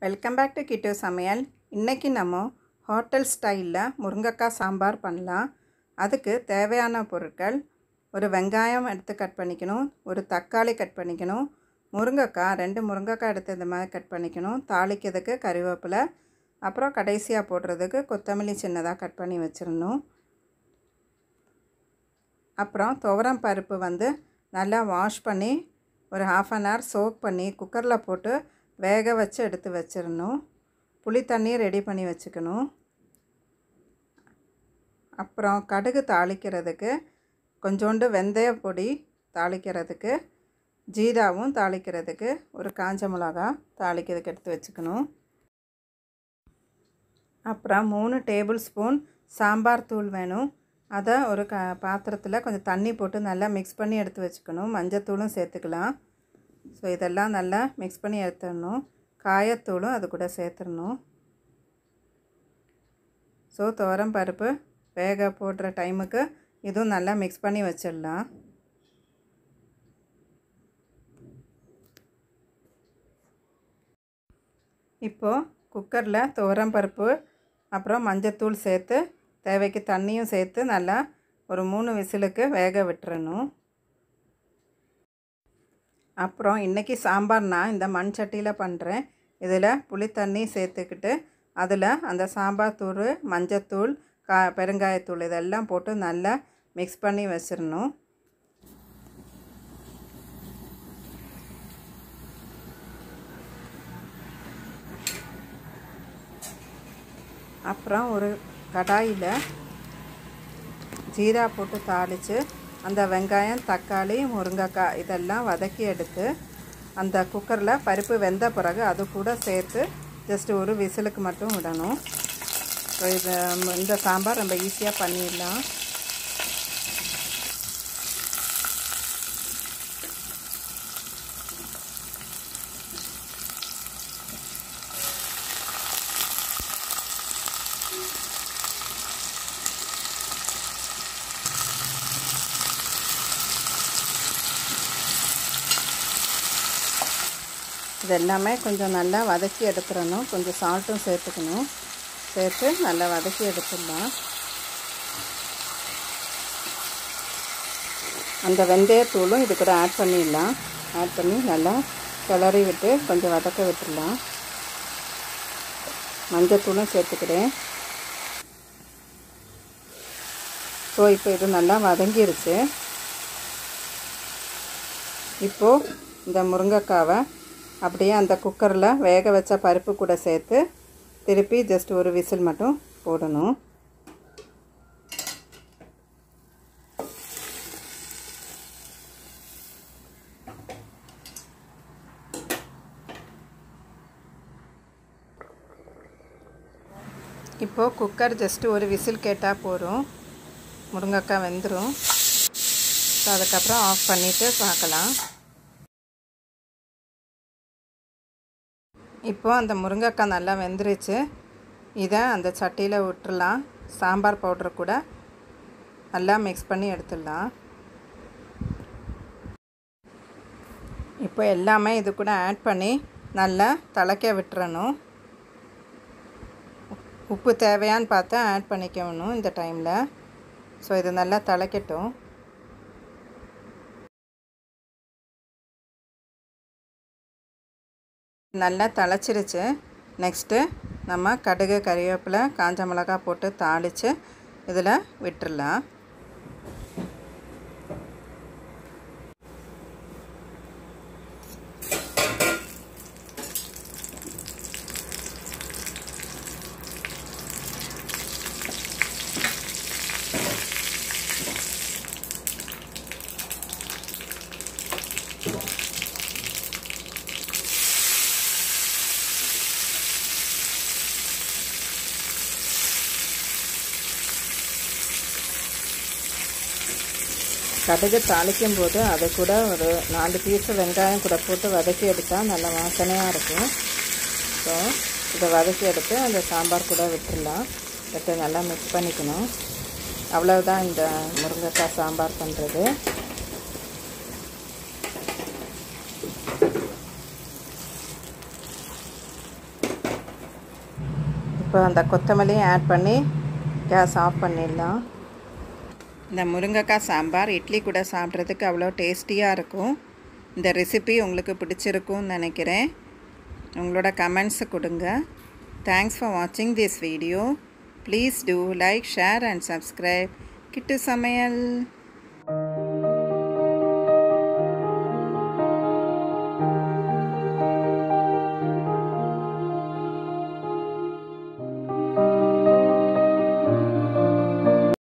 welcome back to கிட்டு சமையல் இன்றைக்கி நம்ம ஹோட்டல் ஸ்டைலில் முருங்கைக்காய் சாம்பார் பண்ணலாம் அதுக்கு தேவையான பொருட்கள் ஒரு வெங்காயம் எடுத்து கட் பண்ணிக்கணும் ஒரு தக்காளி கட் பண்ணிக்கணும் முருங்கைக்காய் ரெண்டு முருங்கைக்காய் எடுத்து இந்த மாதிரி கட் பண்ணிக்கணும் தாளிக்கிறதுக்கு கறிவேப்பிலை அப்புறம் கடைசியாக போடுறதுக்கு கொத்தமல்லி சின்னதாக கட் பண்ணி வச்சிடணும் அப்புறம் துவரம் பருப்பு வந்து நல்லா வாஷ் பண்ணி ஒரு ஹாஃப் அன் ஹவர் சோக் பண்ணி குக்கரில் போட்டு வேக வச்சு எடுத்து வச்சிடணும் புளி தண்ணி ரெடி பண்ணி வச்சுக்கணும் அப்புறம் கடுகு தாளிக்கிறதுக்கு கொஞ்சோண்டு வெந்தய பொடி தாளிக்கிறதுக்கு ஜீராவும் தாளிக்கிறதுக்கு ஒரு காஞ்ச மிளகா தாளிக்கிறதுக்கு எடுத்து வச்சுக்கணும் அப்புறம் மூணு டேபிள் ஸ்பூன் சாம்பார் தூள் வேணும் அதை ஒரு க பாத்திரத்தில் கொஞ்சம் தண்ணி போட்டு நல்லா மிக்ஸ் பண்ணி எடுத்து வச்சுக்கணும் மஞ்சத்தூளும் சேர்த்துக்கலாம் ஸோ இதெல்லாம் நல்லா மிக்ஸ் பண்ணி எடுத்துடணும் காயத்தூளும் அது கூட சேர்த்துடணும் ஸோ துவரம் பருப்பு வேக போடுற டைமுக்கு இதுவும் நல்லா மிக்ஸ் பண்ணி வச்சிடலாம் இப்போது குக்கரில் துவரம் பருப்பு அப்புறம் மஞ்சத்தூள் சேர்த்து தேவைக்கு தண்ணியும் சேர்த்து நல்லா ஒரு மூணு விசிலுக்கு வேக விட்டுறணும் அப்புறம் இன்றைக்கி சாம்பார் நான் இந்த மண் சட்டியில் பண்ணுறேன் இதில் புளி தண்ணி சேர்த்துக்கிட்டு அதில் அந்த சாம்பார் தூள் மஞ்சத்தூள் கா பெருங்காயத்தூள் இதெல்லாம் போட்டு நல்லா மிக்ஸ் பண்ணி வச்சிடணும் அப்புறம் ஒரு கடாயில் ஜீரா போட்டு தாளித்து அந்த வெங்காயம் தக்காளி முருங்கைக்காய் இதெல்லாம் வதக்கி எடுத்து அந்த குக்கரில் பருப்பு வெந்த பிறகு அது கூட சேர்த்து ஜஸ்ட்டு ஒரு விசிலுக்கு மட்டும் விடணும் ஸோ இது இந்த சாம்பார் ரொம்ப ஈஸியாக பண்ணிடலாம் இது எல்லாமே கொஞ்சம் நல்லா வதக்கி எடுத்துடணும் கொஞ்சம் சால்ட்டும் சேர்த்துக்கணும் சேர்த்து நல்லா வதக்கி எடுத்துடலாம் அந்த வெந்தயத்தூளும் இது கூட ஆட் பண்ணிடலாம் ஆட் பண்ணி நல்லா கிளறி விட்டு கொஞ்சம் வதக்க விட்டுடலாம் மஞ்சத்தூளும் சேர்த்துக்கிறேன் ஸோ இப்போ இது நல்லா வதங்கிருச்சு இப்போது இந்த முருங்கைக்காவை அப்படியே அந்த குக்கரில் வேக வச்ச பருப்பு கூட சேர்த்து திருப்பி ஜஸ்ட் ஒரு விசில் மட்டும் போடணும் இப்போது குக்கர் ஜஸ்ட்டு ஒரு விசில் கேட்டால் போதும் முருங்கைக்காய் வெந்துடும் ஸோ அதுக்கப்புறம் ஆஃப் பண்ணிவிட்டு பார்க்கலாம் இப்போது அந்த முருங்கைக்காய் நல்லா வெந்துருச்சு இதை அந்த சட்டியில் விட்டுறலாம் சாம்பார் பவுட்ரு கூட நல்லா மிக்ஸ் பண்ணி எடுத்துடலாம் இப்போ எல்லாமே இது கூட ஆட் பண்ணி நல்லா திளைக்க விட்டுறணும் உப்பு தேவையான்னு பார்த்து ஆட் பண்ணிக்கணும் இந்த டைமில் ஸோ இது நல்லா திளைக்கட்டும் நல்லா தழைச்சிருச்சு நெக்ஸ்ட்டு நம்ம கடுகு கறிவேப்பிலை காஞ்ச மிளகா போட்டு தாளித்து இதில் விட்டுடலாம் கடுகு தாளிக்கும் போது அது கூட ஒரு நாலு பீஸு வெங்காயம் கூட போட்டு வதக்கி எடுத்தால் நல்ல வாசனையாக இருக்கும் ஸோ இதை வதக்கி எடுத்து அந்த சாம்பார் கூட விட்டுடலாம் விட்டு நல்லா மிக்ஸ் பண்ணிக்கணும் அவ்வளவுதான் இந்த முருங்கைக்காய் சாம்பார் பண்ணுறது இப்போ அந்த கொத்தமல்லியும் ஆட் பண்ணி கேஸ் ஆஃப் பண்ணிடலாம் இந்த முருங்கைக்காய் சாம்பார் இட்லி கூட சாப்பிட்றதுக்கு அவ்வளோ டேஸ்டியாக இருக்கும் இந்த ரெசிபி உங்களுக்கு பிடிச்சிருக்கும்னு நினைக்கிறேன் உங்களோட கமெண்ட்ஸை கொடுங்க தேங்க்ஸ் ஃபார் வாட்சிங் this video please do like share and subscribe கிட்டு சமையல்